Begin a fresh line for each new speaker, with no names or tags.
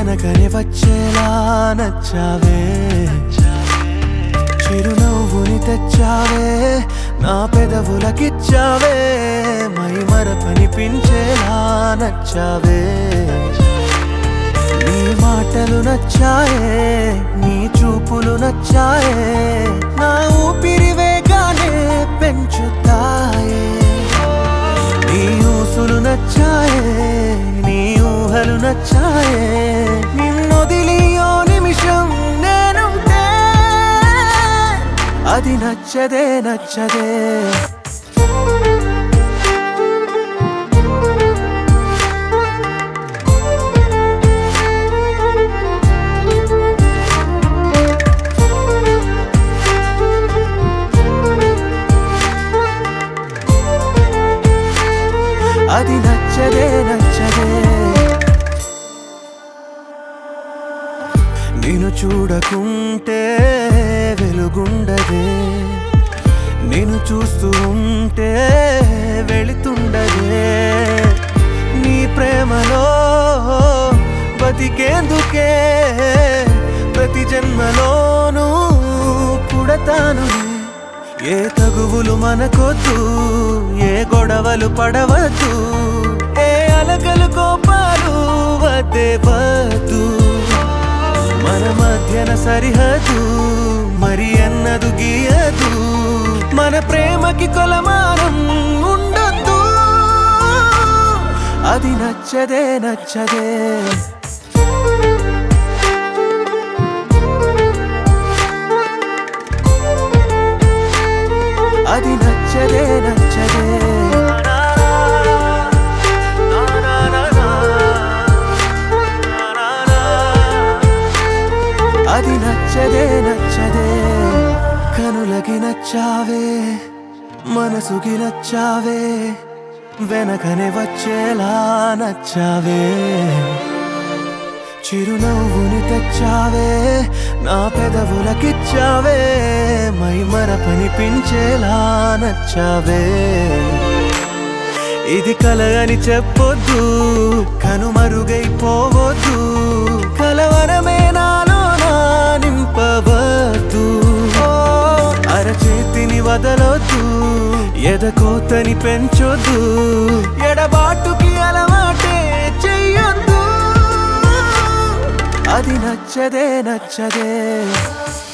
వెనకనే వచ్చేలా నచ్చావే చిరునవ్వుని తెచ్చావే నా పెదవులకిచ్చావే మై మరపనిపించేలా నచ్చావే నీ మాటలు నచ్చాయే నీ చూపులు నచ్చాయే నా ఊపిరి వేగానే పెంచుతాయే నీ ఊసులు నచ్చాయే నీ ఊహలు నచ్చాయే నిన్నొదిలి ఓ నిమిషం నేనుంటే అది నచ్చదే నచ్చదే అది నచ్చదే నచ్చదే నేను చూడకుంటే వెలుగుండదే నేను చూస్తూ ఉంటే వెళుతుండదే నీ ప్రేమలో బతికేందుకే ప్రతి జన్మలోనూ పుడతాను ఏ తగువులు మనకొద్దు ఏ గొడవలు పడవద్దు ఏ అలకలు కోపాలు వద్దే వద్దు మన మధ్యన సరిహద్దు మరి అన్నదు గీయదు మన ప్రేమకి కొలమానం ఉండొద్దు అది నచ్చదే నచ్చదే అది నచ్చదే నచ్చదే అది నచ్చదే నచ్చదే కనులకి నచ్చావే మనసుకి నచ్చావే వెనకనే వచ్చేలా నచ్చావే చిరునవ్వుని తెచ్చావే నా పెదవులకిచ్చావే మై మరపనిపించేలా నచ్చావే ఇది కల అని చెప్పొద్దు కనుమరుగైపోవద్దు కలవరమే నాలో నా నింపవద్దు ఓ, అరచేతిని వదలొద్దు ఎదకోతని పెంచొద్దు ఎడబాటుకి అలవాటే చెయ్యొద్దు అది నచ్చదే నచ్చదే